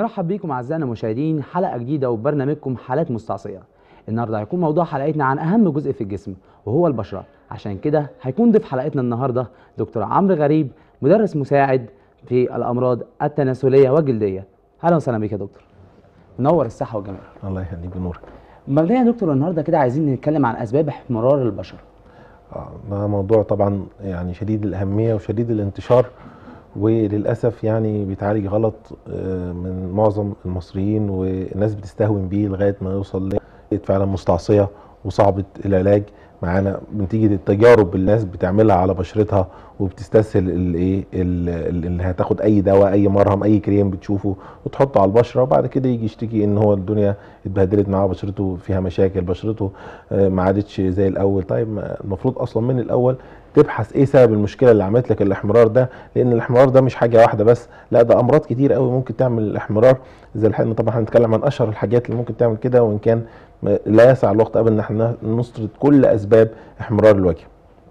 بنرحب بيكم اعزائنا المشاهدين حلقه جديده وبرنامجكم حالات مستعصيه النهارده هيكون موضوع حلقتنا عن اهم جزء في الجسم وهو البشره عشان كده هيكون ضيف حلقتنا النهارده دكتور عمرو غريب مدرس مساعد في الامراض التناسليه والجلديه اهلا وسهلا بيك يا دكتور منور الصحه والجمال الله يخليك بنورك مبدئيا يا دكتور النهارده كده عايزين نتكلم عن اسباب احمرار البشره آه، ده موضوع طبعا يعني شديد الاهميه وشديد الانتشار وللاسف يعني بيتعالج غلط آه، من معظم المصريين والناس بتستهون بيه لغايه ما يوصل ل فعلا مستعصيه وصعبه العلاج معانا نتيجه التجارب اللي الناس بتعملها على بشرتها وبتستسهل الايه اللي هتاخد اي دواء اي مرهم اي كريم بتشوفه وتحطه على البشره وبعد كده يجي يشتكي ان هو الدنيا اتبهدلت معاه بشرته فيها مشاكل بشرته آه، ما عادتش زي الاول طيب ما المفروض اصلا من الاول تبحث ايه سبب المشكله اللي عملت لك الاحمرار ده لان الاحمرار ده مش حاجه واحده بس لا ده امراض كتير قوي ممكن تعمل الاحمرار زي الحين طبعا هنتكلم عن اشهر الحاجات اللي ممكن تعمل كده وان كان لا يسع الوقت ابدا ان احنا نسرد كل اسباب احمرار الوجه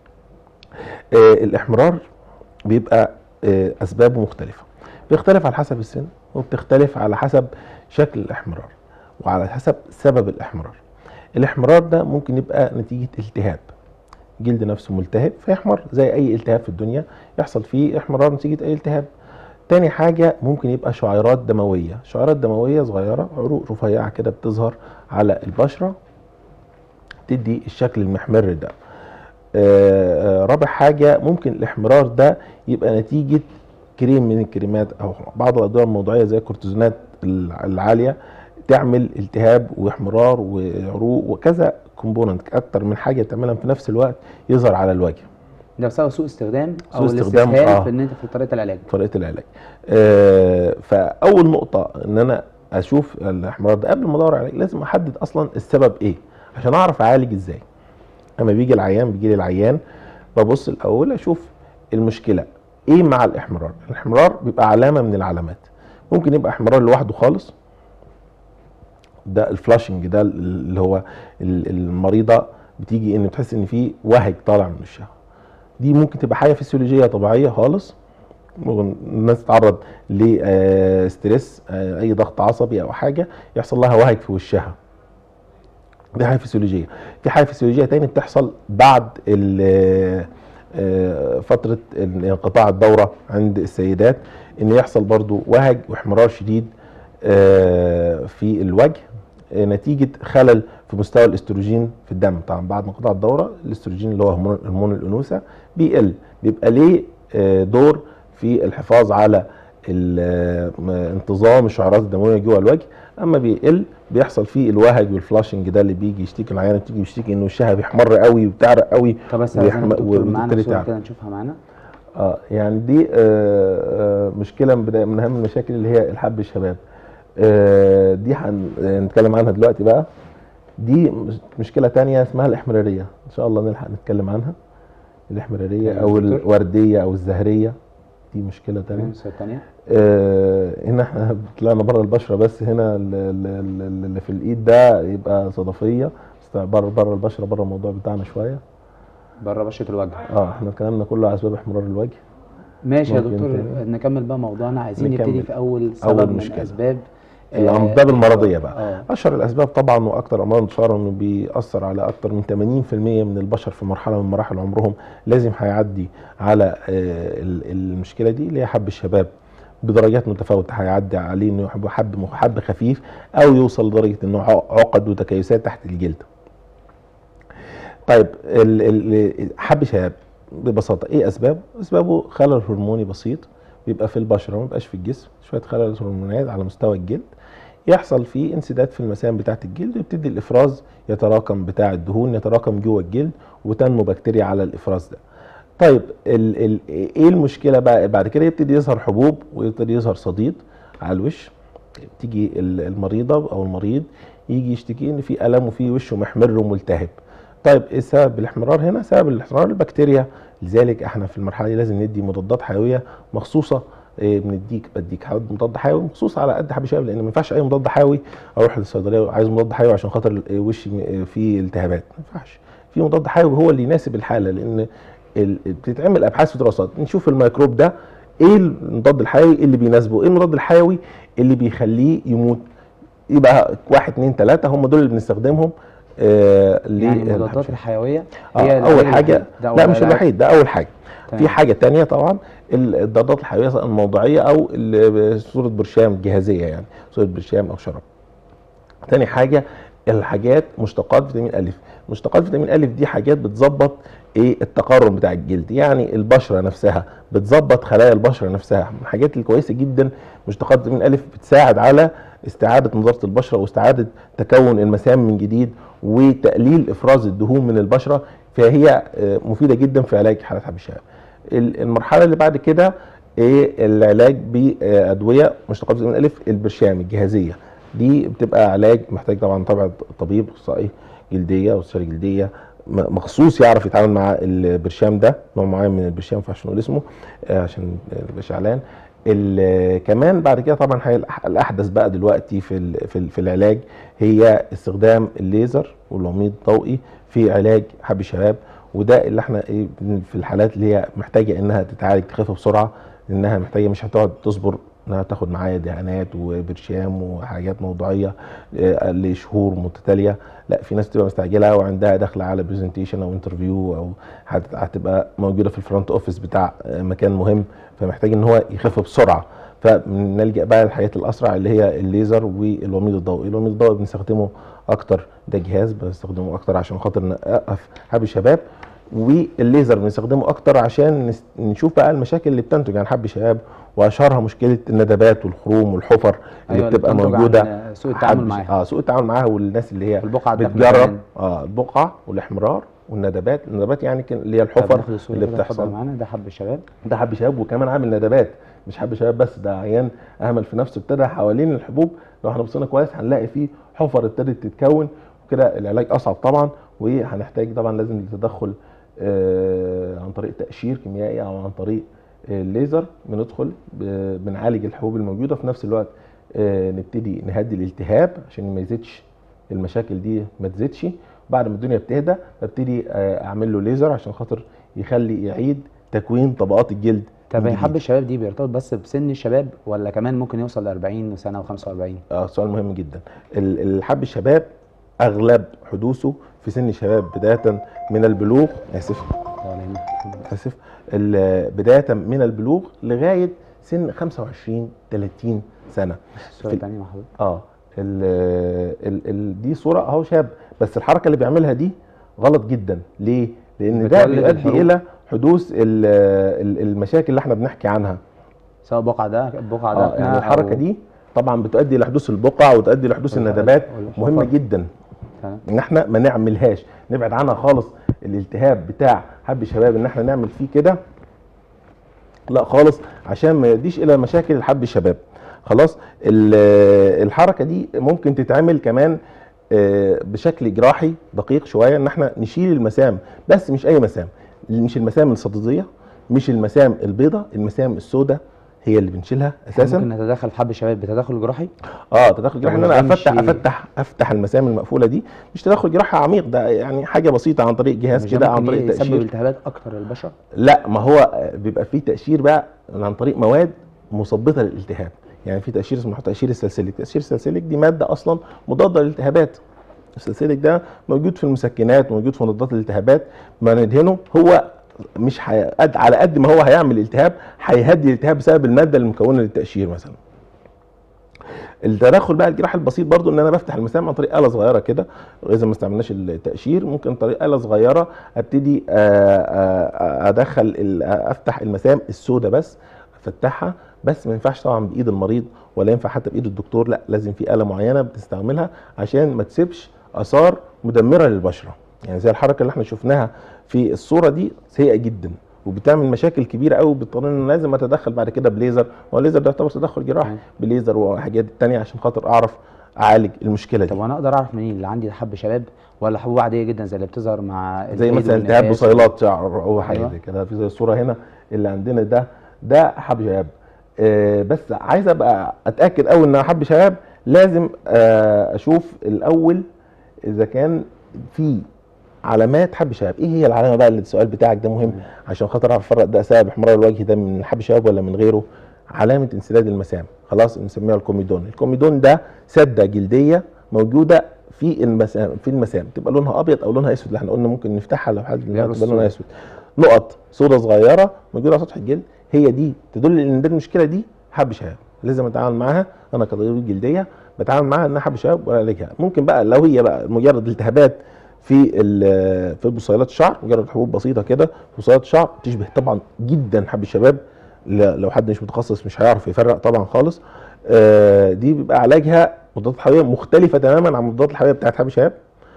آه الاحمرار بيبقى آه اسبابه مختلفه بيختلف على حسب السن وبتختلف على حسب شكل الاحمرار وعلى حسب سبب الاحمرار الاحمرار ده ممكن يبقى نتيجه التهاب جلد نفسه ملتهب فيحمر زي اي التهاب في الدنيا يحصل فيه احمرار نتيجه اي التهاب تاني حاجة ممكن يبقى شعيرات دموية شعيرات دموية صغيرة عروق رفيعة كده بتظهر على البشرة تدي الشكل المحمر ده آه رابع حاجة ممكن الاحمرار ده يبقى نتيجة كريم من الكريمات او بعض الادوية الموضعية زي الكورتيزونات العالية تعمل التهاب واحمرار وعروق وكذا كومبوننت اكتر من حاجة تعملها في نفس الوقت يظهر على الوجه ده بسبب سوء استخدام سوء او استخدام، الاستسهال آه. في ان انت في طريقه العلاج طريقه العلاج آه فاول نقطه ان انا اشوف الاحمرار ده قبل ما ادور على علاج لازم احدد اصلا السبب ايه عشان اعرف اعالج ازاي اما بيجي العيان بيجي لي العيان ببص الاول اشوف المشكله ايه مع الاحمرار الاحمرار بيبقى علامه من العلامات ممكن يبقى احمرار لوحده خالص ده الفلاشنج ده اللي هو ال- المريضه بتيجي ان بتحس ان في وهج طالع من وشها دي ممكن تبقى حاجه فسيولوجيه طبيعيه خالص ممكن الناس تتعرض لستريس اي ضغط عصبي او حاجه يحصل لها وهج في وشها دي حاجه فسيولوجيه في حاجه فسيولوجيه تاني بتحصل بعد ال- آه، فتره انقطاع الدوره عند السيدات ان يحصل برضو وهج واحمرار شديد آه، في الوجه آه، نتيجه خلل في مستوى الاستروجين في الدم طبعا بعد انقطاع الدوره الاستروجين اللي هو هرمون هرمون الانوثه بيقل بيبقى ليه آه، دور في الحفاظ على ال- آه، انتظام الشعيرات الدمويه جوه الوجه اما بيقل بيحصل فيه الوهج والفلاشنج ده اللي بيجي يشتكي العيانه بتيجي يشتكي ان وشها بيحمر قوي وبتعرق قوي طب بس ويحم- عايزين دكتور معانا وبالتالي صوره تعب. كده نشوفها معانا اه يعني دي آه آه مشكله من بداية من اهم المشاكل اللي هي الحب الشباب آه دي هنتكلم عنها دلوقتي بقى دي مش- مشكله تانية اسمها الاحمراريه ان شاء الله نلحق نتكلم عنها الاحمراريه تمام او دكتور. الورديه او الزهريه دي مشكله تانية تمام الصوره الثانيه آه هنا احنا طلعنا بره البشره بس هنا ال- ال- ال- اللي في الايد ده يبقى صدفيه بس بره بره البشره بره الموضوع بتاعنا شويه بره بشره الوجه اه احنا كلامنا كله على اسباب احمرار الوجه ماشي يا ممكن دكتور تاني. نكمل بقى موضوعنا عايزين نكمل. نبتدي في اول سبب أول من مشكلة. اسباب آه، الامراض المرضيه بقى اه اشهر الاسباب طبعا واكثر امراض انتشارا انه بيأثر على اكثر من 80% من البشر في مرحله من مراحل عمرهم لازم هيعدي على آه، ال- المشكله دي اللي هي حب الشباب بدرجات متفاوته هيعدي عليه انه يحب حب حب خفيف او يوصل لدرجه انه ع- عقد وتكيسات تحت الجلد. طيب ال- ال- حب شباب ببساطه ايه اسبابه؟ اسبابه خلل هرموني بسيط بيبقى في البشره ما بيبقاش في الجسم شويه خلل هرمونات على مستوى الجلد يحصل فيه انسداد في المسام بتاعه الجلد ويبتدي الافراز يتراكم بتاع الدهون يتراكم جوه الجلد وتنمو بكتيريا على الافراز ده طيب ال ال ايه المشكله بقى بعد كده يبتدي يظهر حبوب ويبتدي يظهر صديد على الوش تيجي ال- المريضه او المريض يجي يشتكي ان في الم وفي وشه محمر وملتهب طيب ايه سبب الاحمرار هنا سبب الاحمرار البكتيريا لذلك احنا في المرحله دي لازم ندي مضادات حيويه مخصوصه إيه، بنديك بديك حد مضاد حيوي مخصوص على قد حب الشباب لان ما ينفعش اي مضاد حيوي اروح للصيدليه عايز مضاد حيوي عشان خاطر ال- وشي م- فيه التهابات ما ينفعش في مضاد حيوي هو اللي يناسب الحاله لان ال- بتتعمل ابحاث ودراسات نشوف الميكروب ده ايه المضاد الحيوي اللي بيناسبه ايه المضاد الحيوي اللي بيخليه يموت يبقى واحد اتنين تلاته هم دول اللي بنستخدمهم آه يعني المضادات للحبشة. الحيويه آه هي اول العلاج حاجه الوحيد. ده لا أول مش علاج. الوحيد ده اول حاجه تمام. في حاجه تانية طبعا ال- الضادات الحيويه سواء الموضعيه او ال- صوره برشام جهازيه يعني صوره برشام او شراب تاني حاجه الحاجات مشتقات فيتامين الف مشتقات فيتامين الف دي حاجات بتظبط ايه التقرب بتاع الجلد يعني البشره نفسها بتظبط خلايا البشره نفسها من الحاجات الكويسه جدا مشتقات فيتامين الف بتساعد على استعاده نضاره البشره واستعاده تكون المسام من جديد وتقليل افراز الدهون من البشره فهي آه، مفيده جدا في علاج حالات حب الشباب ال- المرحله اللي بعد كده ايه العلاج بادويه مشتقات فيتامين الف البرشام الجهازيه دي بتبقى علاج محتاج طبعا طبعا طبيب اخصائي جلديه واستشاري جلديه م- مخصوص يعرف يتعامل مع البرشام ده نوع معين من البرشام ما ينفعش نقول اسمه آه، عشان مبقاش اعلان ال- كمان بعد كده طبعا هي الأح- الاحدث بقى دلوقتي في ال- في ال- في العلاج هي استخدام الليزر والوميض الضوئي في علاج حب الشباب وده اللي احنا ايه بن- في الحالات اللي هي محتاجه انها تتعالج تخف بسرعه انها محتاجه مش هتقعد تصبر انها تاخد معايا دهانات وبرشام وحاجات موضوعيه آه، لشهور متتاليه لا في ناس بتبقى مستعجله وعندها داخله على برزنتيشن او انترفيو او هت- هتبقى موجوده في الفرونت اوفيس بتاع آه، مكان مهم فمحتاج ان هو يخف بسرعه فنلجا بقى للحاجات الاسرع اللي هي الليزر والوميض الضوئي الوميض الضوئي بنستخدمه اكتر ده جهاز بستخدمه اكتر عشان خاطر نوقف حب الشباب والليزر بنستخدمه اكتر عشان نس- نشوف بقى المشاكل اللي بتنتج عن حب الشباب واشهرها مشكله الندبات والخروم والحفر اللي أيوة، بتبقى بتنتج موجوده عن سوء التعامل حب- معاها اه سوء التعامل معاها والناس اللي هي البقعه الداخلة بتجرب كمان. اه البقع والاحمرار والندبات الندبات يعني كان اللي هي طب الحفر ناخد الصورة اللي كده، اتفضل بتحصل معانا ده حب الشباب ده حب شباب وكمان عامل ندبات مش حب شباب بس ده عيان اهمل في نفسه ابتدى حوالين الحبوب لو احنا بصينا كويس هنلاقي فيه حفر ابتدت تتكون وكده العلاج اصعب طبعا وهنحتاج طبعا لازم التدخل آه عن طريق تقشير كيميائي او عن طريق آه، الليزر بندخل ب- بنعالج الحبوب الموجوده في نفس الوقت آه نبتدي نهدي الالتهاب عشان ما يزيدش المشاكل دي ما تزيدش بعد ما الدنيا بتهدى ببتدي آه، اعمل له ليزر عشان خاطر يخلي يعيد تكوين طبقات الجلد طب من هي جديد. حب الشباب دي بيرتبط بس بسن الشباب ولا كمان ممكن يوصل ل 40 سنه و45 اه سؤال مهم جدا ال- الحب الشباب اغلب حدوثه في سن الشباب بدايه من البلوغ اسف اسف ال- بدايه من البلوغ لغايه سن 25 30 سنه الصوره في- الثانيه مع حضرتك اه ال ال ال دي صوره اهو شاب بس الحركه اللي بيعملها دي غلط جدا ليه لان ده بتولد بيؤدي الحروق. الى حدوث ال- ال- المشاكل اللي احنا بنحكي عنها سواء بقعه ده بقعه ده اه يعني الحركه دي طبعا بتؤدي لحدوث البقع وتؤدي لحدوث والحرق الندبات والحفر. مهمه جدا تمام. ان احنا ما نعملهاش نبعد عنها خالص الالتهاب بتاع حب الشباب ان احنا نعمل فيه كده لا خالص عشان ما يؤديش الى مشاكل الحب الشباب خلاص ال- الحركه دي ممكن تتعمل كمان آه، بشكل جراحي دقيق شويه ان احنا نشيل المسام بس مش اي مسام مش المسام الصديديه مش المسام البيضاء المسام السوداء هي اللي بنشيلها اساسا ممكن نتدخل في حب الشباب بتدخل جراحي اه تدخل جراحي ان طب انا ما كانش- افتح افتح افتح المسام المقفوله دي مش تدخل جراحي عميق ده يعني حاجه بسيطه عن طريق جهاز مش كده ده عن ممكن طريق يسبب تقشير التهابات اكتر للبشره لا ما هو بيبقى فيه تقشير بقى عن طريق مواد مثبطه للالتهاب يعني في تقشير اسمه تقشير السلسلك تقشير السلسلك دي ماده اصلا مضاده للالتهابات السلسلك ده موجود في المسكنات موجود في مضادات الالتهابات ما ندهنه هو مش حي... قد على قد ما هو هيعمل التهاب هيهدي الالتهاب بسبب الماده المكونه للتقشير مثلا التدخل بقى الجراحي البسيط برضو ان انا بفتح المسام عن طريق اله صغيره كده اذا ما استعملناش التقشير ممكن طريق اله صغيره ابتدي آه، آه، ادخل ال- افتح المسام السوداء بس افتحها بس ما ينفعش طبعا بايد المريض ولا ينفع حتى بايد الدكتور لا لازم في اله معينه بتستعملها عشان ما تسيبش اثار مدمره للبشره يعني زي الحركه اللي احنا شفناها في الصوره دي سيئه جدا وبتعمل مشاكل كبيره قوي بتضطر ان لازم اتدخل بعد كده بليزر والليزر ده يعتبر تدخل جراحي تمام. بليزر وحاجات تانية عشان خاطر اعرف اعالج المشكله طب دي وانا اقدر اعرف منين اللي عندي ده حب شباب ولا حبوب عاديه جدا زي اللي بتظهر مع زي الإيد مثلا التهاب والنفاس بصيلات شعر او حاجه أيوة. زي كده في زي الصوره هنا اللي عندنا ده ده حب شباب آه بس عايز ابقى اتاكد قوي ان حب شباب لازم آه اشوف الاول اذا كان في علامات حب شباب ايه هي العلامه بقى اللي السؤال بتاعك ده مهم عشان خاطر اعرف افرق ده سبب احمرار الوجه ده من حب شباب ولا من غيره علامه انسداد المسام خلاص بنسميها الكوميدون الكوميدون ده سده جلديه موجوده في المسام في المسام تبقى لونها ابيض او لونها اسود اللي احنا قلنا ممكن نفتحها لو حد لا، تبقى لونها اسود نقط سودا صغيره موجوده على سطح الجلد هي دي تدل ان ده المشكله دي حب شباب لازم اتعامل معاها انا كطبيب جلديه بتعامل معاها انها حب شباب وعلاجها ممكن بقى لو هي بقى مجرد التهابات في ال- في بصيلات الشعر مجرد حبوب بسيطه كده في بصيلات الشعر تشبه طبعا جدا حب الشباب ل- لو حد مش متخصص مش هيعرف يفرق طبعا خالص آه، دي بيبقى علاجها مضادات حيويه مختلفه تماما عن المضادات الحيويه بتاعت حب الشباب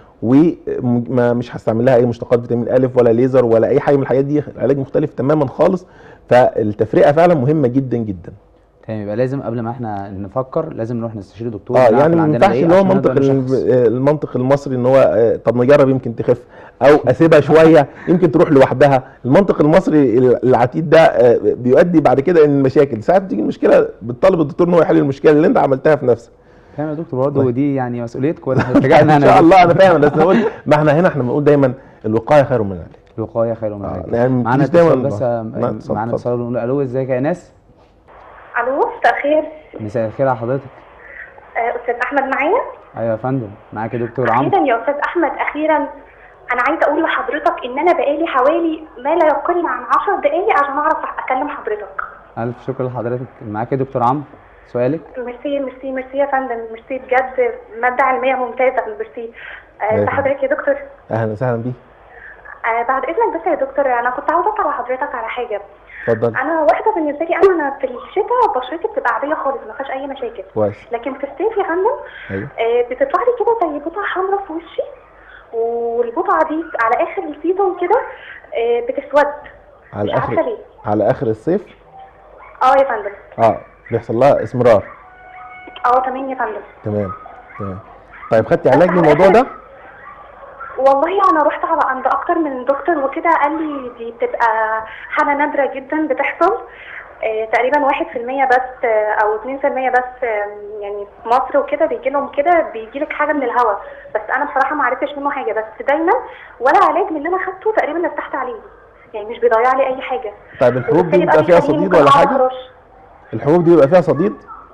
وما مش هستعمل لها اي مشتقات فيتامين الف ولا ليزر ولا اي حاجه من الحاجات دي علاج مختلف تماما خالص فالتفرقه فعلا مهمه جدا جدا تمام يبقى لازم قبل ما احنا نفكر لازم نروح نستشير دكتور اه نعرف يعني ما عندنا ينفعش إيه اللي هو عشان منطق نقدر ال- نشخص. آه، المنطق المصري ان هو آه، طب نجرب يمكن تخف او اسيبها شويه يمكن تروح لوحدها المنطق المصري العتيد ده آه، بيؤدي بعد كده ان المشاكل ساعات بتيجي المشكله بتطالب الدكتور ان هو يحل المشكله اللي انت عملتها في نفسك تمام يا دكتور برضه طيب. ودي يعني مسؤوليتك ولا رجعنا ان انا شاء الله انا فاهم بس نقول ما احنا هنا احنا بنقول دايما الوقايه خير من العلاج الوقايه خير من آه، العلاج يعني معانا مش دايماً اتصال بس بقى. آه، معانا اتصال، معانا اتفضل. اتصال ونقول الو ازيك يا ناس الو مساء الخير مساء الخير على حضرتك آه، استاذ احمد معايا ايوه يا فندم معاك يا دكتور عمرو اخيرا يا استاذ احمد اخيرا انا عايزه اقول لحضرتك ان انا بقالي حوالي ما لا يقل عن 10 دقائق عشان اعرف اكلم حضرتك الف شكر لحضرتك معاك يا دكتور عمرو سؤالك ميرسي ميرسي ميرسي يا فندم ميرسي بجد ماده علميه ممتازه ميرسي آه، ماشي. حضرتك يا دكتور اهلا وسهلا بيك آه، بعد اذنك بس يا دكتور انا كنت عاوزه اسال حضرتك على حاجه اتفضل انا واحده بالنسبه لي انا انا في الشتاء بشرتي بتبقى عاديه خالص ما فيهاش اي مشاكل كويس لكن في الصيف يا فندم ايوه آه، بتطلع لي كده زي بقعه حمراء في وشي والبقعه دي على اخر السيزون كده آه، بتسود على مش عارفه اخر ليه على اخر الصيف اه يا فندم اه بيحصل لها اسمرار اه تمام يا فندم تمام تمام طيب خدتي علاج للموضوع ده والله انا رحت على عند اكتر من دكتور وكده قال لي دي بتبقى حاله نادره جدا بتحصل آه، تقريبا واحد في المية بس آه، او اتنين في المية بس آه، يعني في مصر وكده بيجي لهم كده بيجي لك حاجه من الهواء بس انا بصراحه ما عرفتش منه حاجه بس دايما ولا علاج من اللي انا خدته تقريبا ارتحت عليه يعني مش بيضيع لي اي حاجه طيب الحبوب دي وبالتالي بيبقى بقى فيها بيخليني صديد ممكن ولا أقعد حاجه أهرش. الحبوب دي بيبقى فيها صديد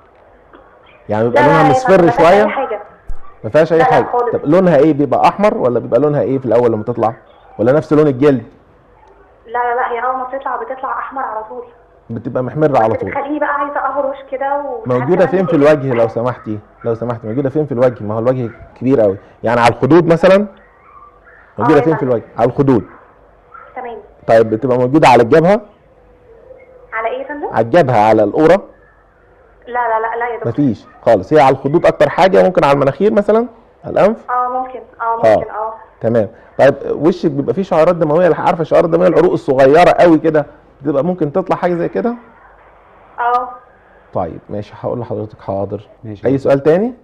يعني بيبقى لا لا لونها يا مصفر فندم، ما فيهاش شويه أي حاجه ما فيهاش اي لا لا حاجه خالص. طب لونها ايه بيبقى احمر ولا بيبقى لونها ايه في الاول لما تطلع ولا نفس لون الجلد لا لا لا هي اول ما بتطلع بتطلع احمر على طول بتبقى محمره على طول بتخليني بقى عايزه اهرش كده ومش عارفة موجوده أعمل فين في إيه. الوجه لو سمحتي لو سمحتي موجوده فين في الوجه ما هو الوجه كبير قوي يعني على الخدود مثلا موجوده يا فين في فندم. الوجه على الخدود تمام طيب بتبقى موجوده على الجبهه على ايه يا فندم؟ على الجبهه على القوره لا لا لا لا يا دكتور مفيش خالص هي على الخدود اكتر حاجه ممكن على المناخير مثلا على الانف اه ممكن اه آه. ممكن اه تمام طيب وشك بيبقى فيه شعيرات دمويه اللي عارفه الشعيرات الدمويه العروق الصغيره قوي كده بتبقى ممكن تطلع حاجه زي كده اه طيب ماشي هقول لحضرتك حاضر ماشي اي سؤال تاني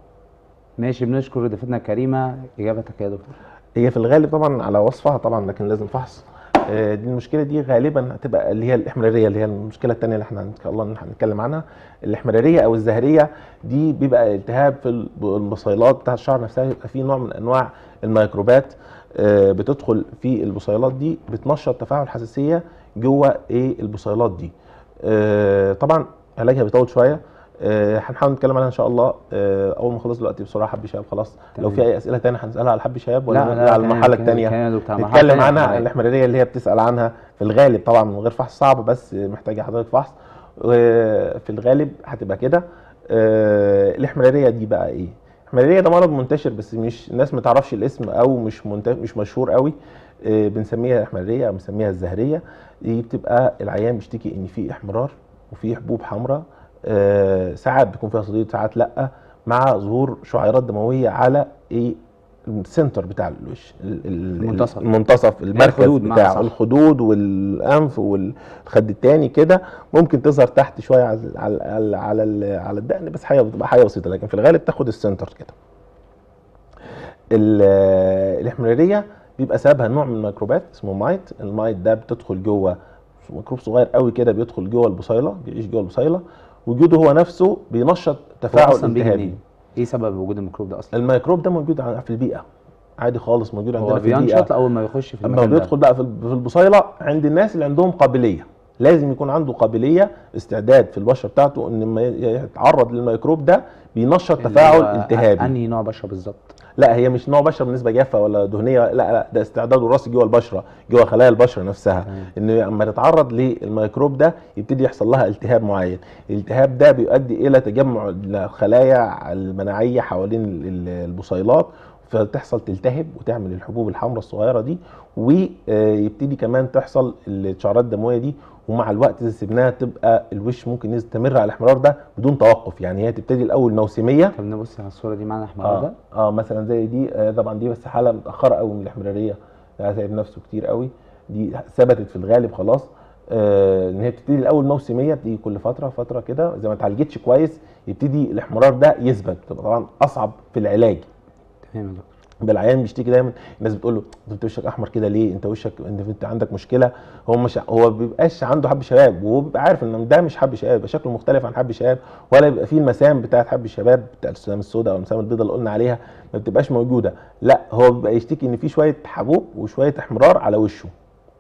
ماشي بنشكر ضيفتنا الكريمه اجابتك يا دكتور هي في الغالب طبعا على وصفها طبعا لكن لازم فحص آه، دي المشكله دي غالبا هتبقى اللي هي الاحمراريه اللي هي المشكله الثانيه اللي احنا ان شاء الله هنتكلم عنها الاحمراريه او الزهريه دي بيبقى التهاب في الب- البصيلات بتاع الشعر نفسها يبقى فيه نوع من انواع الميكروبات آه، بتدخل في البصيلات دي بتنشط تفاعل حساسيه جوه ايه البصيلات دي آه، طبعا علاجها بيطول شويه آه، هنحاول نتكلم عنها ان شاء الله آه، اول ما نخلص دلوقتي بسرعه حب شباب خلاص لو تمام. في اي اسئله تانية هنسالها على حب شباب ولا لا نرجع لا على المرحله كان- الثانيه كان يا دكتور مرحلة نتكلم تانية عنها حضرتك. الاحمراريه اللي هي بتسال عنها في الغالب طبعا من غير فحص صعب بس محتاجه حضرتك فحص وفي الغالب هتبقى كده آه، الاحمراريه دي بقى ايه الاحمراريه ده مرض منتشر بس مش الناس ما تعرفش الاسم او مش منت... مش مشهور قوي آه، بنسميها الاحمراريه او بنسميها الزهريه دي بتبقى العيان بيشتكي ان في احمرار وفي حبوب حمراء آه، ساعات بيكون فيها صديد ساعات لا مع ظهور شعيرات دمويه على ايه السنتر بتاع الوش ال- ال- المنتصف. المنتصف المركز الخدود بمعنى بتاع صح. الخدود والانف والخد التاني كده ممكن تظهر تحت شويه على على على على, ال- على الدقن بس حاجه بتبقى حاجه بسيطه لكن في الغالب تاخد السنتر كده ال- الاحمراريه بيبقى سببها نوع من الميكروبات اسمه مايت المايت ده بتدخل جوه ميكروب صغير قوي كده بيدخل جوه البصيله بيعيش جوه البصيله وجوده هو نفسه بينشط هو تفاعل اصلا بيجي التهابي منين؟ ايه سبب وجود الميكروب ده اصلا؟ الميكروب ده موجود ع- في البيئه عادي خالص موجود عندنا هو في البيئه بينشط اول ما يخش في اما المكان ده بيدخل بقى في الب- في البصيله عند الناس اللي عندهم قابليه لازم يكون عنده قابليه استعداد في البشره بتاعته ان لما يتعرض للميكروب ده بينشط اللي تفاعل هو التهابي انهي نوع بشره بالظبط لا هي مش نوع بشره بالنسبه جافه ولا دهنيه لا لا ده استعداد الراس جوه البشره جوه خلايا البشره نفسها تمام. ان لما تتعرض للميكروب ده يبتدي يحصل لها التهاب معين الالتهاب ده بيؤدي الى تجمع الخلايا المناعيه حوالين ال- ال- البصيلات فتحصل تلتهب وتعمل الحبوب الحمراء الصغيره دي ويبتدي كمان تحصل الشعرات الدمويه دي ومع الوقت اذا سيبناها تبقى الوش ممكن يستمر على الاحمرار ده بدون توقف يعني هي تبتدي الاول موسميه طب نبص على الصوره دي معانا احمرار اه ده اه مثلا زي دي آه طبعا دي بس حاله متاخره قوي من الاحمراريه ده سايب نفسه كتير قوي دي ثبتت في الغالب خلاص آه ان هي بتبتدي الاول موسميه بتيجي كل فتره فتره كده اذا ما اتعالجتش كويس يبتدي الاحمرار ده يثبت تبقى طبعا اصعب في العلاج تمام يا دكتور بالعيان بيشتكي دايما الناس بتقول له انت وشك احمر كده ليه انت وشك انت, انت عندك مشكله هو مش هو بيبقاش عنده حب شباب وهو بيبقى عارف ان ده مش حب شباب يبقى شكله مختلف عن حب شباب ولا يبقى فيه المسام بتاعت حب الشباب بتاع السلام السوداء او المسام البيضاء اللي قلنا عليها ما بتبقاش موجوده لا هو بيبقى يشتكي ان في شويه حبوب وشويه احمرار على وشه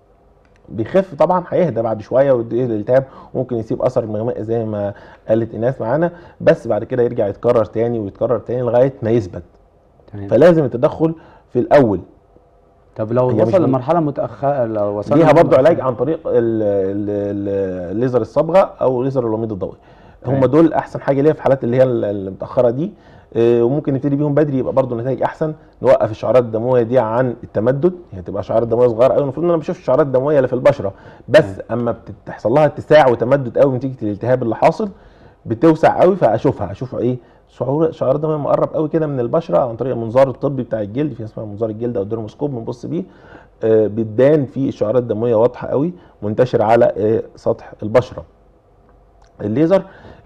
بيخف طبعا هيهدى بعد شويه ويديه الالتهاب ممكن يسيب اثر مغماء زي ما قالت ايناس معانا بس بعد كده يرجع يتكرر تاني ويتكرر تاني لغايه ما يثبت تمام فلازم التدخل في الاول طب لو هي مش وصل من- لمرحله متاخره لو وصل ليها برضو علاج عن طريق ال- ال- ال- الليزر الصبغه او ليزر الوميض الضوئي هم تمام. دول احسن حاجه ليها في الحالات اللي هي ال- المتاخره دي آه، وممكن نبتدي بيهم بدري يبقى برضو نتائج احسن نوقف الشعرات الدمويه دي عن التمدد يعني تبقى شعرات دمويه صغيره قوي المفروض ان انا ما بشوفش الشعرات الدمويه اللي في البشره بس اما بتحصل لها اتساع وتمدد قوي نتيجه الالتهاب اللي حاصل بتوسع قوي فاشوفها اشوف ايه شعور شعار دمويه مقرب قوي كده من البشره عن طريق المنظار الطبي بتاع الجلد في اسمها منظار الجلد او الديرموسكوب بنبص بيه آه، بتبان في الشعرات الدمويه واضحه قوي منتشره على آه، سطح البشره الليزر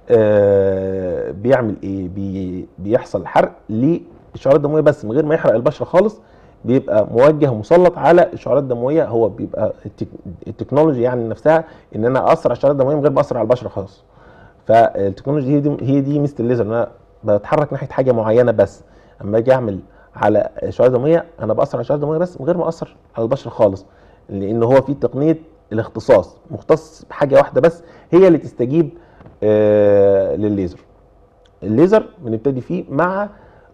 آه، بيعمل ايه بي بيحصل حرق للشعرات الدمويه بس من غير ما يحرق البشره خالص بيبقى موجه ومسلط على الشعرات الدمويه هو بيبقى التك... التكنولوجي يعني نفسها ان انا اثر على الشعرات الدمويه من غير ما اثر على البشره خالص فالتكنولوجي هي دي هي دي ميزه الليزر ان انا بتحرك ناحيه حاجه معينه بس اما اجي اعمل على الشعرات الدمويه انا باثر على الشعرات الدمويه بس من غير ما اثر على البشره خالص لان هو في تقنيه الاختصاص مختص بحاجه واحده بس هي اللي تستجيب آه للليزر الليزر بنبتدي فيه مع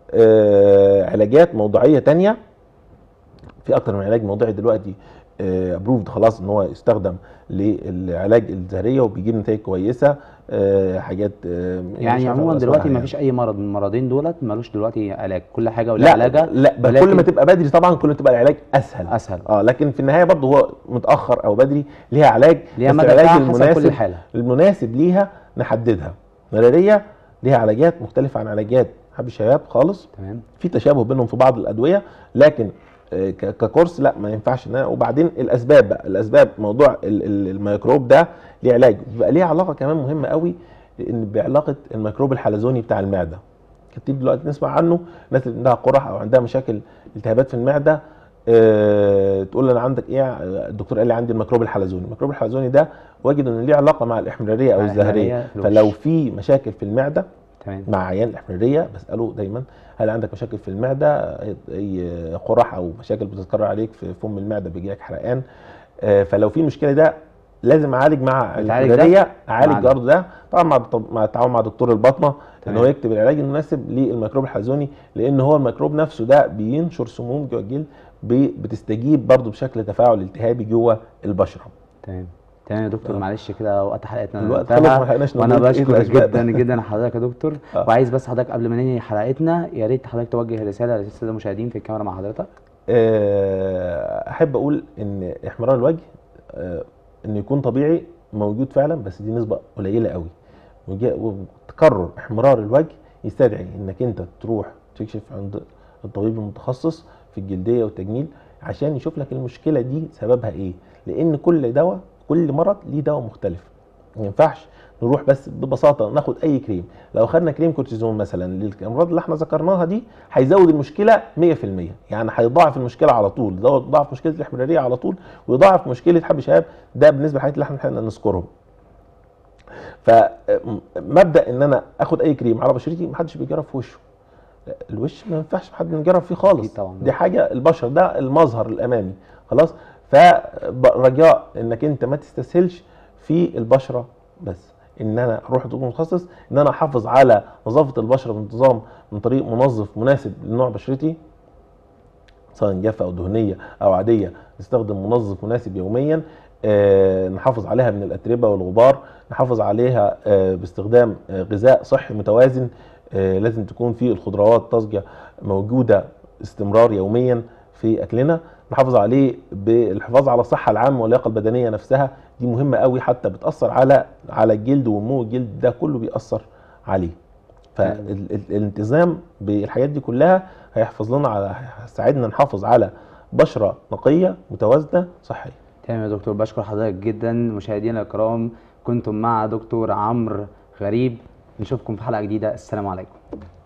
آه علاجات موضعيه تانية في اكتر من علاج موضعي دلوقتي ابروفد خلاص ان هو يستخدم للعلاج الزهريه وبيجيب نتائج كويسه آه، حاجات آه، مش يعني عارف عموما أقول دلوقتي أسمائها ما فيش اي مرض من المرضين دولت ملوش دلوقتي علاج كل حاجه ولا لا علاجها لا بل كل ولكن- ما تبقى بدري طبعا كل ما تبقى العلاج اسهل اسهل اه لكن في النهايه برضه هو متاخر او بدري ليها علاج ليها بس مدى العلاج بتاعها حسب كل حاله المناسب ليها نحددها ملاريا ليها علاجات مختلفه عن علاجات حب الشباب خالص تمام في تشابه بينهم في بعض الادويه لكن آه، ك- ككورس لا ما ينفعش إن أنا- وبعدين الاسباب بقى الاسباب موضوع ال- ال- الميكروب ده ليه علاج بيبقى ليه علاقه كمان مهمه قوي ان بعلاقه الميكروب الحلزوني بتاع المعده كتير دلوقتي نسمع عنه الناس اللي عندها قرح او عندها مشاكل التهابات في المعده أه تقول لي انا عندك ايه الدكتور قال لي عندي الميكروب الحلزوني الميكروب الحلزوني ده وجد ان ليه علاقه مع الاحمراريه او مع الزهريه الإحمرارية في الوش. فلو في مشاكل في المعده تمام مع عيان الاحمراريه بساله دايما هل عندك مشاكل في المعده اي قرح او مشاكل بتتكرر عليك في فم المعده بيجي لك حرقان آه، فلو في المشكله ده لازم اعالج مع بتعالج ده؟ الاحمراريه مع اعالج ده. برضه ده طبعا مع الط- مع التعاون مع دكتور الباطنه ان تمام. هو يكتب العلاج المناسب للميكروب الحلزوني لان هو الميكروب نفسه ده بينشر سموم جوه الجلد بي- بتستجيب برضه بشكل تفاعل التهابي جوه البشره تمام تمام يا دكتور آه. معلش كده وقت حلقتنا الوقت انتهى. خلص ما لحقناش وانا نقول إيه بشكر الأسباب. جدا جدا حضرتك يا دكتور آه. وعايز بس حضرتك قبل ما ننهي حلقتنا يا ريت حضرتك توجه رساله للساده المشاهدين في الكاميرا مع حضرتك آه، احب اقول ان احمرار الوجه آه، انه يكون طبيعي موجود فعلا بس دي نسبه قليله قوي وجا- وتكرر احمرار الوجه يستدعي انك انت تروح تكشف عند الطبيب المتخصص في الجلديه والتجميل عشان يشوف لك المشكله دي سببها ايه لان كل دواء كل مرض ليه دواء مختلف ما ينفعش نروح بس ببساطه ناخد اي كريم لو خدنا كريم كورتيزون مثلا للامراض اللي احنا ذكرناها دي هيزود المشكله 100% يعني هيضاعف المشكله على طول يضاعف مشكله الاحمراريه على طول ويضاعف مشكله حب الشباب ده بالنسبه للحاجات اللي احنا لحقنا نذكرهم فمبدا ان انا اخد اي كريم على بشرتي محدش بيجرب في وشه لا، الوش ما ينفعش حد نجرب فيه خالص أكيد طبعاً. دي حاجه البشر ده المظهر الامامي خلاص فرجاء انك انت ما تستسهلش في البشره بس ان انا اروح دكتور متخصص ان انا احافظ على نظافه البشره بانتظام من طريق منظف مناسب لنوع بشرتي سواء جافه او دهنيه او عاديه نستخدم منظف مناسب يوميا آه، نحافظ عليها من الاتربه والغبار نحافظ عليها آه، باستخدام آه، غذاء صحي متوازن آه، لازم تكون فيه الخضروات طازجه موجوده استمرار يوميا في اكلنا نحافظ عليه بالحفاظ على الصحه العامه واللياقه البدنيه نفسها دي مهمه قوي حتى بتاثر على على الجلد ونمو الجلد ده كله بيأثر عليه فالالتزام بالحاجات دي كلها هيحفظ لنا على هيساعدنا نحافظ على بشره نقيه متوازنه صحيه تمام يا دكتور بشكر حضرتك جدا مشاهدينا الكرام كنتم مع دكتور عمرو غريب نشوفكم في حلقه جديده السلام عليكم